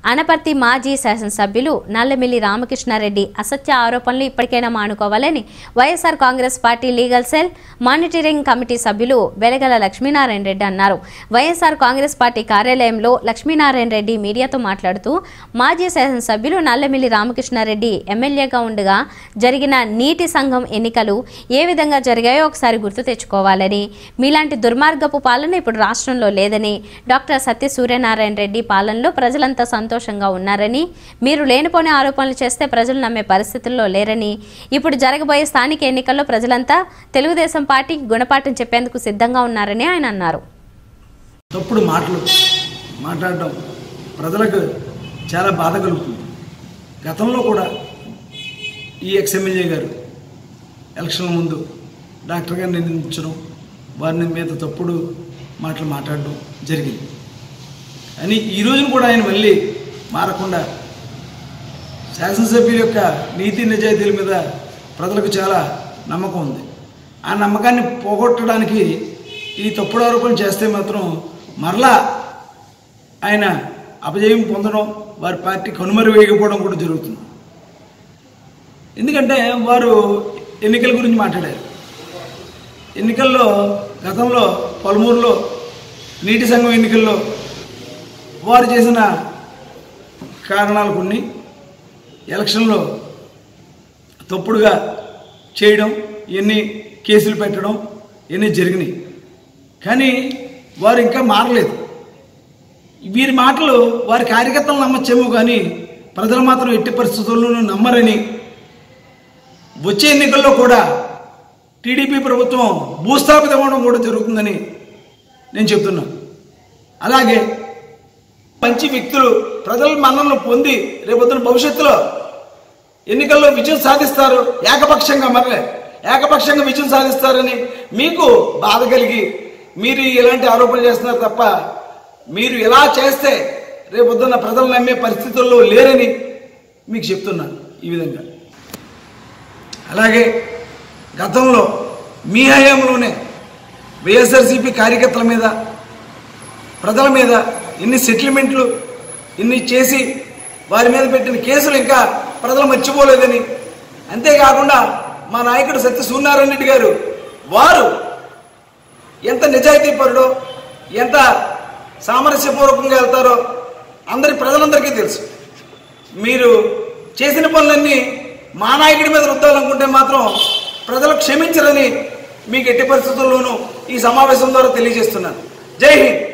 అనపర్తి మాజీ శాసనసభ్యులు నల్లమిల్లి రామకృష్ణారెడ్డి అసత్య ఆరోపణలు ఇప్పటికైనా మానుకోవాలని YSR Congress party legal cell monitoring committee సభ్యులు వెలగల లక్ష్మీనారాయణ రెడ్డి అన్నారు వైఎస్ఆర్ కాంగ్రెస్ పార్టీ కార్యాలయంలో లక్ష్మీనారాయణ రెడ్డి మీడియాతో మాట్లాడుతూ మాజీ శాసనసభ్యులు నల్లమిల్లి రామకృష్ణారెడ్డి ఎమ్మెల్యేగా ఉండగా జరిగిన నీటి సంఘం ఎన్నికలు ఏ విధంగా జరిగాయో ఒకసారి గుర్తు తెచ్చుకోవాలని మీలాంటి దుర్మార్గపు పాలన ఇప్పుడు రాష్ట్రంలో లేదని డాక్టర్ సత్య సూర్యనారాయణ రెడ్డి పాలనలో ప్రజలంతా సంతోషంగా ఉన్నారని మీరు లేనిపోని ఆరోపణలు చేస్తే ప్రజలు నమ్మే పరిస్థితుల్లో లేరని ఇప్పుడు జరగబోయే స్థానిక ఎన్నికల్లో ప్రజలంతా తెలుగుదేశం పార్టీకి గుణపాఠం చెప్పేందుకు సిద్ధంగా ఉన్నారని ఆయన అన్నారు తప్పుడు మాటలు మాట్లాడడం ప్రజలకు చాలా బాధ కలుగుతుంది గతంలో కూడా ఈ ఎక్స్ ఎమ్మెల్యే గారు ఎలక్షన్ ముందు డాక్టర్ గారిని నిందించడం వారిని మీద తప్పుడు మాటలు మాట్లాడడం జరిగింది అని ఈ రోజున కూడా ఆయన మళ్ళీ మారకుండా శాసనసభ్యుల యొక్క నీతి నిజాయితీల మీద ప్రజలకు చాలా నమ్మకం ఉంది ఆ నమ్మకాన్ని పోగొట్టడానికి ఈ తప్పుడు ఆరోపణలు చేస్తే మాత్రం మరలా ఆయన అపజయం పొందడం వారి పార్టీ కనుమరు వేయకపోవడం కూడా జరుగుతుంది ఎందుకంటే వారు ఎన్నికల గురించి మాట్లాడారు ఎన్నికల్లో గతంలో పలుమూరులో నీటి సంఘం ఎన్నికల్లో వారు చేసిన కారణాలు కొన్ని ఎలక్షన్లో తప్పుడుగా చేయడం ఎన్ని కేసులు పెట్టడం ఎన్ని జరిగినాయి కానీ వారు ఇంకా మారలేదు వీరి మాటలు వారి కార్యకర్తలు నమ్మచ్చేమో కానీ ప్రజలు మాత్రం ఎట్టి పరిస్థితుల్లోనూ నమ్మరని వచ్చే ఎన్నికల్లో కూడా టీడీపీ ప్రభుత్వం భూస్థాపితం అవ్వడం కూడా జరుగుతుందని నేను చెప్తున్నా అలాగే మంచి వ్యక్తులు ప్రజల మన్ననలు పొంది రేపొద్దున భవిష్యత్తులో ఎన్నికల్లో విజయం సాధిస్తారు ఏకపక్షంగా మరలే ఏకపక్షంగా విజయం సాధిస్తారని మీకు బాధ కలిగి మీరు ఇలాంటి ఆరోపణలు చేస్తున్నారు తప్ప మీరు ఇలా చేస్తే రేపొద్దున్న ప్రజలు నమ్మే పరిస్థితుల్లో లేరని మీకు చెప్తున్నాను ఈ విధంగా అలాగే గతంలో మీ హయాంలోనే వైఎస్ఆర్సీపీ కార్యకర్తల మీద ప్రజల మీద ఇన్ని సెటిల్మెంట్లు ఇన్ని చేసి వారి మీద పెట్టిన కేసులు ఇంకా ప్రజలు మర్చిపోలేదని అంతేకాకుండా మా నాయకుడు సత్య సూర్యనారాయణ రెడ్డి గారు వారు ఎంత నిజాయితీపరుడో ఎంత సామరస్యపూర్వకంగా వెళ్తారో అందరి ప్రజలందరికీ తెలుసు మీరు చేసిన పనులన్నీ మా నాయకుడి మీద రుద్దాలనుకుంటే మాత్రం ప్రజలు క్షమించరని మీకు ఎట్టి పరిస్థితుల్లోనూ ఈ సమావేశం ద్వారా తెలియజేస్తున్నాను జై హింద్